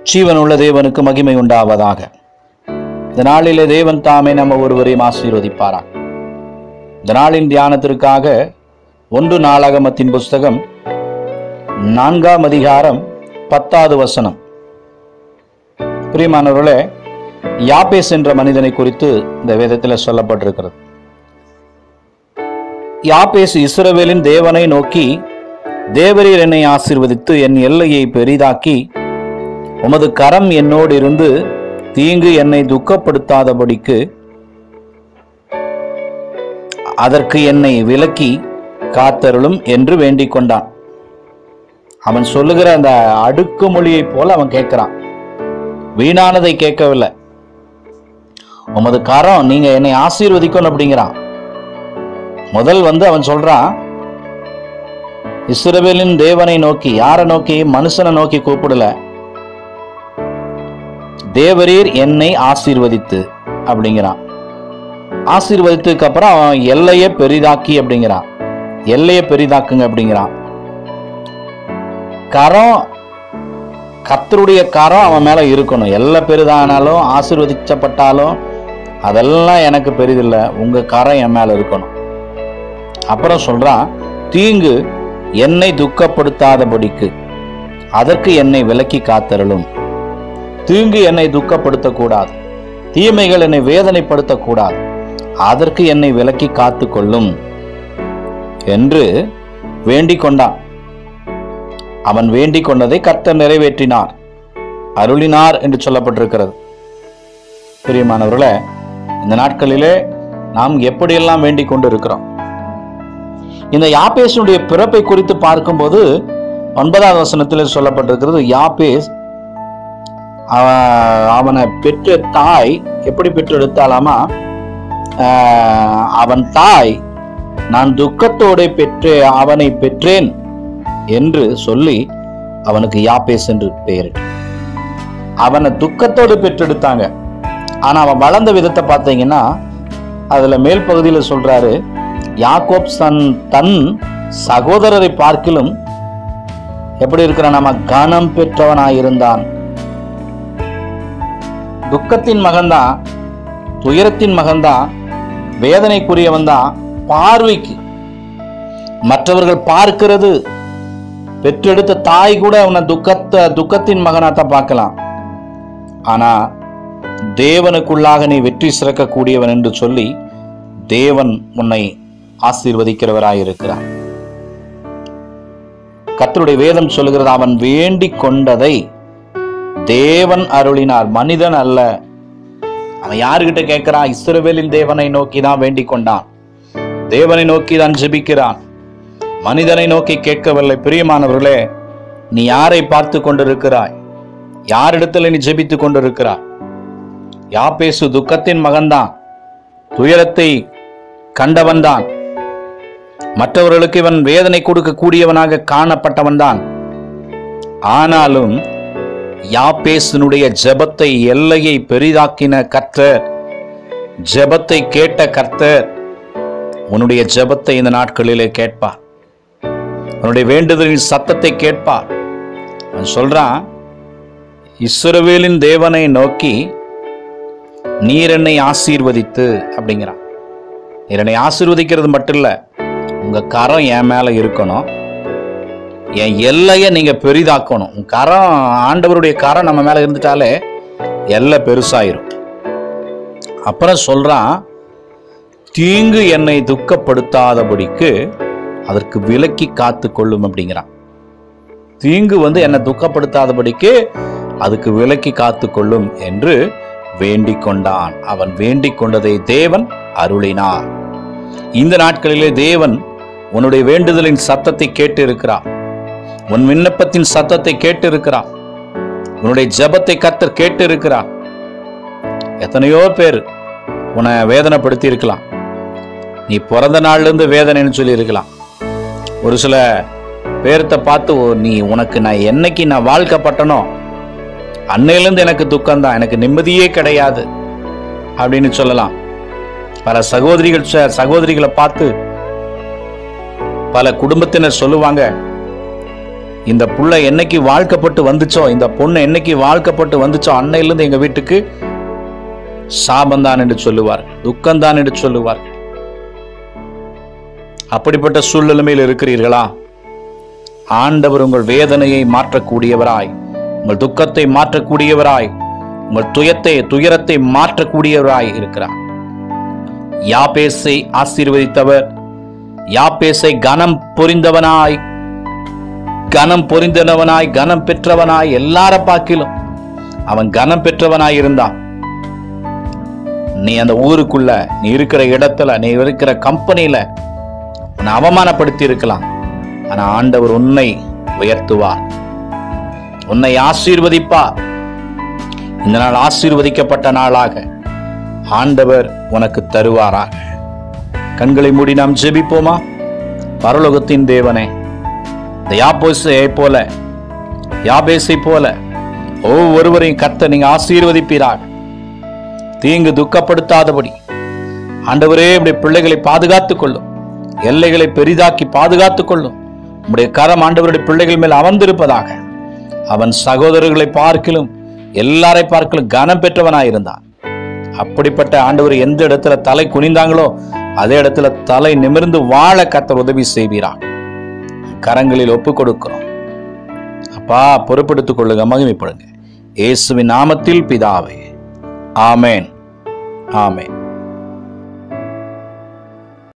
ஜீவனுள்ள தேவனுக்கு மகிமை உண்டாவதாக இந்த நாளிலே தேவன் தாமே நம்ம ஒருவரையும் ஆசீர்வதிப்பாரா இந்த நாளின் தியானத்திற்காக ஒன்று நாளாகமத்தின் புஸ்தகம் நான்காம் அதிகாரம் பத்தாவது வசனம் பிரியமானவர்களே யாபேஸ் என்ற மனிதனை குறித்து இந்த வேதத்தில் சொல்லப்பட்டிருக்கிறது யாபேஸ் இஸ்ரவேலின் தேவனை நோக்கி தேவரீர் என்னை ஆசீர்வதித்து என் எல்லையை பெரிதாக்கி உமது கரம் என்னோடு இருந்து தீங்கு என்னை துக்கப்படுத்தாதபடிக்கு அதற்கு என்னை விலக்கி காத்தருளும் என்று வேண்டிக் கொண்டான் அவன் சொல்லுகிற அந்த அடுக்குமொழியை போல அவன் கேட்கிறான் வீணானதை கேட்கவில்லை உமது கரம் நீங்க என்னை ஆசீர்வதிக்கணும் அப்படிங்கிறான் முதல் வந்து அவன் சொல்றான் இஸ்ரவேலின் தேவனை நோக்கி யாரை நோக்கி மனுஷனை நோக்கி கூப்பிடல தேவரீர் என்னை ஆசீர்வதித்து அப்படிங்கிறான் ஆசீர்வதித்ததுக்கு அப்புறம் அவன் எல்லையை பெரிதாக்கி அப்படிங்கிறான் எல்லையை பெரிதாக்குங்க அப்படிங்கிறான் கரம் கர்த்தருடைய கரம் அவன் மேல இருக்கணும் எல்லை பெரிதானாலும் ஆசீர்வதிச்சப்பட்டாலும் அதெல்லாம் எனக்கு பெரிதில்லை உங்க கரம் என் மேல இருக்கணும் அப்புறம் சொல்றான் தீங்கு என்னை துக்கப்படுத்தாதபடிக்கு அதற்கு என்னை விலக்கி காத்தருளும் தீங்கு என்னை துக்கப்படுத்தக்கூடாது தீமைகள் என்னை வேதனைப்படுத்தக்கூடாது அதற்கு என்னை விலக்கி காத்து கொள்ளும் என்று வேண்டிக் கொண்டான் அவன் வேண்டிக் கொண்டதை கர்த்தர் நிறைவேற்றினார் அருளினார் என்று சொல்லப்பட்டிருக்கிறது பிரியமானவர்களே இந்த நாட்களிலே நாம் எப்படியெல்லாம் வேண்டிக் கொண்டு இருக்கிறோம் இந்த யாபேசனுடைய பிறப்பை குறித்து பார்க்கும்போது ஒன்பதாவது வசனத்தில் சொல்லப்பட்டிருக்கிறது யாபேஸ் அவ- அவனை பெற்ற தாய் எப்படி பெற்றெடுத்தாலாமா ஆஹ், அவன் தாய் நான் துக்கத்தோட பெற்று அவனை பெற்றேன் என்று சொல்லி அவனுக்கு யாபேஸ் என்று பெயரிட்டு அவனை துக்கத்தோடு பெற்றெடுத்தாங்க ஆனா அவன் வளர்ந்த விதத்தை பார்த்தீங்கன்னா அதுல மேல் பகுதியில சொல்றாரு யாக்கோப் தன் தன் சகோதரரை பார்க்கிலும் எப்படி இருக்கிற நம்ம கனம் பெற்றவனாயிருந்தான் துக்கத்தின் மகன்தான் துயரத்தின் மகன்தான் வேதனைக்குரியவன் தான் பார்வைக்கு மற்றவர்கள் பார்க்கிறது பெற்றெடுத்த தாய் கூட அவனை துக்கத்தை துக்கத்தின் மகனாத்தான் பார்க்கலாம் ஆனா தேவனுக்குள்ளாக நீ வெற்றி சிறக்கக்கூடியவன் என்று சொல்லி தேவன் உன்னை ஆசீர்வதிக்கிறவராயிருக்கிறார் கர்த்தருடைய வேதம் சொல்லுகிறது அவன் வேண்டிக் கொண்டதை தேவன் அருளினார் மனிதன் அல்ல அவன் யாருகிட்ட கேட்கிறான் இஸ்ரவேலின் தேவனை நோக்கி தான் வேண்டிக் கொண்டான் தேவனை நோக்கி தான் ஜெபிக்கிறான் மனிதனை நோக்கி கேட்கவில்லை பிரியமானவர்களே நீ யாரை பார்த்து கொண்டிருக்கிறாய் யாரிடத்தில் நீ ஜெபித்துக் கொண்டிருக்கிறாய் யாப்பேசு துக்கத்தின் மகன்தான் துயரத்தை கண்டவன்தான் மற்றவர்களுக்கு இவன் வேதனை கொடுக்க கூடியவனாக காணப்பட்டவன்தான் ஆனாலும் யாப்பேசனுடைய ஜெபத்தை எல்லையை பெரிதாக்கின கர்த்தர் ஜெபத்தை கேட்ட கர்த்தர் உன்னுடைய ஜெபத்தை இந்த நாட்களிலே கேட்பார் உன்னுடைய வேண்டுதலின் சத்தத்தை கேட்பார் அவன் சொல்றான் இஸ்ரவேலின் தேவனை நோக்கி நீர் என்னை ஆசீர்வதித்து அப்படிங்கிறான் நீர் என்னை ஆசீர்வதிக்கிறது மட்டும் இல்ல உங்க கரம் என் மேல இருக்கணும் என் எல்லையை நீங்க பெரிதாக்கணும் உன் கரம் ஆண்டவருடைய கரம் நம்ம மேல இருந்துட்டாலே எல்லை பெருசாயிரும் அப்புறம் சொல்றான் தீங்கு என்னை துக்கப்படுத்தாதபடிக்கு அதற்கு விலக்கி காத்து கொள்ளும் அப்படிங்கிறான் தீங்கு வந்து என்னை துக்கப்படுத்தாதபடிக்கு அதுக்கு விலக்கி காத்து கொள்ளும் என்று வேண்டிக் கொண்டான் அவன் வேண்டிக் கொண்டதை தேவன் அருளினார் இந்த நாட்களிலே தேவன் உன்னுடைய வேண்டுதலின் சத்தத்தை கேட்டு இருக்கிறார் உன் விண்ணப்பத்தின் சத்தத்தை கேட்டு இருக்கிறார் உன்னுடைய ஜெபத்தை கர்த்தர் கேட்டு இருக்கிறார் எத்தனையோ பேர் உன்னை வேதனைப்படுத்தி இருக்கலாம் நீ பிறந்த நாள்ல இருந்து வேதனைன்னு சொல்லி இருக்கலாம் ஒரு சில பேர்த்த பார்த்து "ஓ, நீ உனக்கு நான் என்னைக்கு நான் வாழ்க்கப்பட்டனோ அன்னையிலேருந்து எனக்கு துக்கம்தான் எனக்கு நிம்மதியே கிடையாது அப்படின்னு சொல்லலாம் பல சகோதரிகள் ச- சகோதரிகளை பார்த்து பல குடும்பத்தினர் சொல்லுவாங்க இந்த புள்ள என்னைக்கு வாழ்க்கப்பட்டு வந்துச்சோ இந்த பொண்ணு என்னைக்கு வாழ்க்கப்பட்டு வந்துச்சோ அன்னையிலிருந்து எங்க வீட்டுக்கு சாபந்தான் என்று சொல்லுவார் துக்கம்தான் என்று சொல்லுவார் அப்படிப்பட்ட சூழ்நிலைமையில் இருக்கிறீர்களா ஆண்டவர் உங்கள் வேதனையை மாற்றக்கூடியவராய் உங்கள் துக்கத்தை மாற்றக்கூடியவராய் உங்கள் துயத்தை துயரத்தை மாற்றக்கூடியவராய் இருக்கிறார் யாபேசை ஆசீர்வதித்தவர் யாபேசை கனம் புரிந்தவனாய் கனம் பொரிந்தவனாய் கனம் பெற்றவனாய் எல்லார பாக்கிலும் அவன் கனம் பெற்றவனாய் இருந்தான் நீ அந்த ஊருக்குள்ள நீ இருக்கிற இடத்துல நீ இருக்கிற கம்பெனியில உன்னை அவமானப்படுத்தி இருக்கலாம் ஆனா ஆண்டவர் உன்னை உயர்த்துவார் உன்னை ஆசீர்வதிப்பார் இந்த நாள் ஆசீர்வதிக்கப்பட்ட நாளாக ஆண்டவர் உனக்கு தருவாராக கண்களை மூடி நாம் ஜெபிப்போமா பரலோகத்தின் தேவனே இந்த யாபோசை போல யாபேசை போல ஒவ்வொருவரையும் கர்த்தர் நீங்க ஆசீர்வதிப்பீராக தீங்கு துக்கப்படுத்தாதபடி ஆண்டவரே உடைய பிள்ளைகளை பாதுகாத்துக் கொள்ளும் எல்லைகளை பெரிதாக்கி பாதுகாத்துக் கொள்ளும் உடைய கரம் ஆண்டவருடைய பிள்ளைகள் மேல் அமர்ந்திருப்பதாக அவன் சகோதரர்களை பார்க்கிலும் எல்லாரை பார்க்கிலும் கனம் பெற்றவனாயிருந்தான் அப்படிப்பட்ட ஆண்டவர் எந்த இடத்துல தலை குனிந்தாங்களோ அதே இடத்துல தலை நிமிர்ந்து வாழ கர்த்தர் உதவி செய்வீராக கரங்களில் ஒப்பு கொடுக்கிறோம் அப்பா பொறுப்பெடுத்துக் கொள்ளுங்க மகிமைப்படுங்க இயேசுவின் நாமத்தில் பிதாவே ஆமேன் ஆமேன்